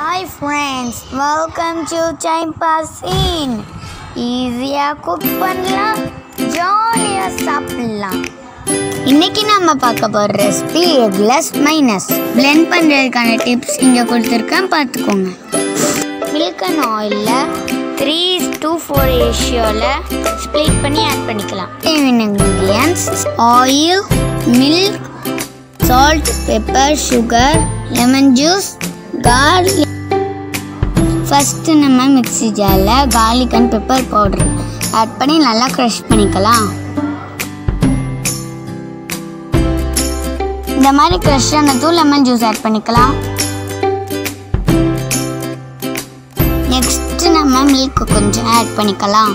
hi friends welcome to time pass in ஈஸியாக cook பண்ணலாம் ஜாலியாக சாப்பிடலாம் இன்னைக்கு நம்ம பார்க்க போகிற ரெசிபி எக்லெஸ் மைனஸ் blend பண்ணுறதுக்கான டிப்ஸ் இங்கே கொடுத்துருக்கேன் பார்த்துக்கோங்க மில்க் அண்ட் ஆயிலில் த்ரீ டூ ஃபோர் ரேஷியோவில் ஸ்ப்ளிட் பண்ணி ஆட் பண்ணிக்கலாம் தேவையான ingredients oil milk salt pepper sugar lemon juice garlic first நம்ம மிக்ஸி ஜாரில் garlic and pepper powder add பண்ணி நல்லா க்ரஷ் பண்ணிக்கலாம் இந்த மாதிரி க்ரஷ் ஆனதும் லெமன் ஜூஸ் ஆட் பண்ணிக்கலாம் நெக்ஸ்ட் நம்ம மில்க் கொஞ்சம் ஆட் பண்ணிக்கலாம்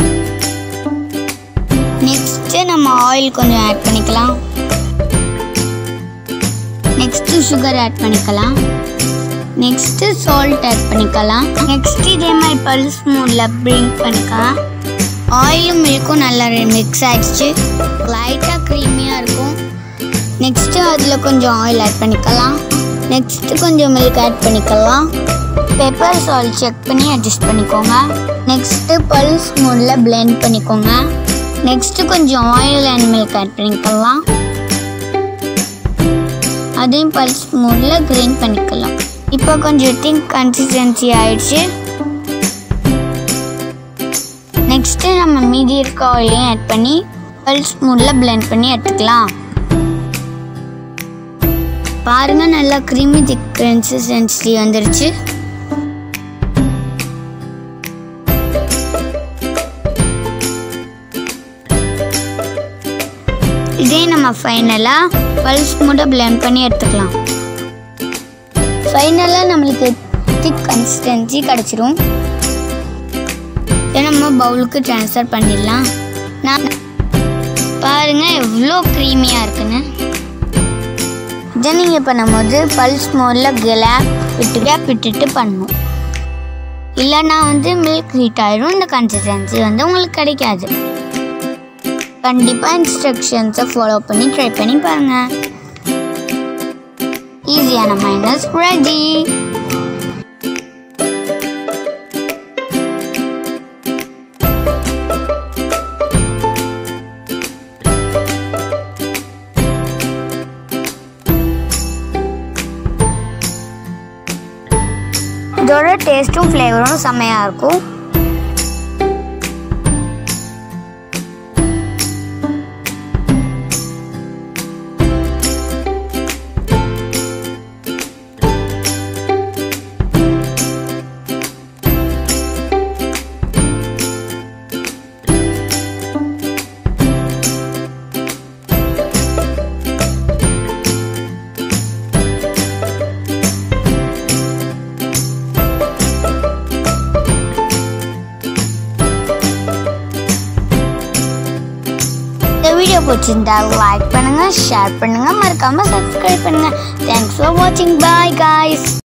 நெக்ஸ்ட் நம்ம ஆயில் கொஞ்சம் ஆட் பண்ணிக்கலாம் நெக்ஸ்ட் சுகர் ஆட் பண்ணிக்கலாம் நெக்ஸ்ட் சால்ட் ஆட் பண்ணிக்கலாம் நெக்ஸ்ட் இதே மாதிரி பல்ஸ் மூடில் பிரிங்க் பண்ணிக்கலாம் ஆயிலும் மில்க்கும் நல்லா மிக்ஸ் ஆயிடுச்சு லைட்டாக க்ரீமியாக இருக்கும் நெக்ஸ்ட்டு அதில் கொஞ்சம் ஆயில் ஆட் பண்ணிக்கலாம் நெக்ஸ்ட்டு கொஞ்சம் மில்க் ஆட் பண்ணிக்கலாம் பெப்பர் சால்ட் செக் பண்ணி அட்ஜஸ்ட் பண்ணிக்கோங்க நெக்ஸ்ட்டு பல்ஸ் மூடில் blend பண்ணிக்கோங்க நெக்ஸ்ட்டு கொஞ்சம் ஆயில் அண்ட் மில்க் ஆட் பண்ணிக்கலாம் அதையும் பல்ஸ் மூடில் கிரைண்ட் பண்ணிக்கலாம் இப்போ கொஞ்சம் திங்க் கன்சிஸ்டன்சி ஆயிடுச்சு நெக்ஸ்ட்டு நம்ம மீதி இருக்க ஆயிலையும் ஆட் பண்ணி பல்ஸ் மூடில் blend பண்ணி எடுத்துக்கலாம் பாருங்க நல்லா க்ரீமி திக் கன்சிஸ்டன்சி வந்துருச்சு இதே நம்ம ஃபைனலாக பல்ஸ் மூட blend பண்ணி எடுத்துக்கலாம் ஃபைனலாக நம்மளுக்கு திக் கன்சிஸ்டன்சி கிடச்சிரும் இதை நம்ம பவுலுக்கு ட்ரான்ஸ்ஃபர் பண்ணிடலாம் நான் பாருங்க எவ்வளோ க்ரீமியாக இருக்குன்னு இதை நீங்கள் பண்ணும்போது பல்ஸ் மோடில் கேப் விட்டு கேப் விட்டுட்டு பண்ணணும் இல்லைன்னா வந்து மில்க் ஹீட் ஆயிடும் இந்த கன்சிஸ்டன்சி வந்து உங்களுக்கு கிடைக்காது கண்டிப்பாக இன்ஸ்ட்ரக்ஷன்ஸை ஃபாலோ பண்ணி ட்ரை பண்ணி பாருங்கள் ஈஸியான மைனஸ் ரெடி இதோட டேஸ்ட்டும் ஃப்ளேவரும் செம்மையாக இருக்கும் இந்த வீடியோ பிடிச்சிருந்தா லைக் பண்ணுங்க ஷேர் பண்ணுங்க மறக்காம சப்ஸ்கிரைப் பண்ணுங்க தேங்க்ஸ் ஃபார் வாட்சிங் பாய் காய்ஸ்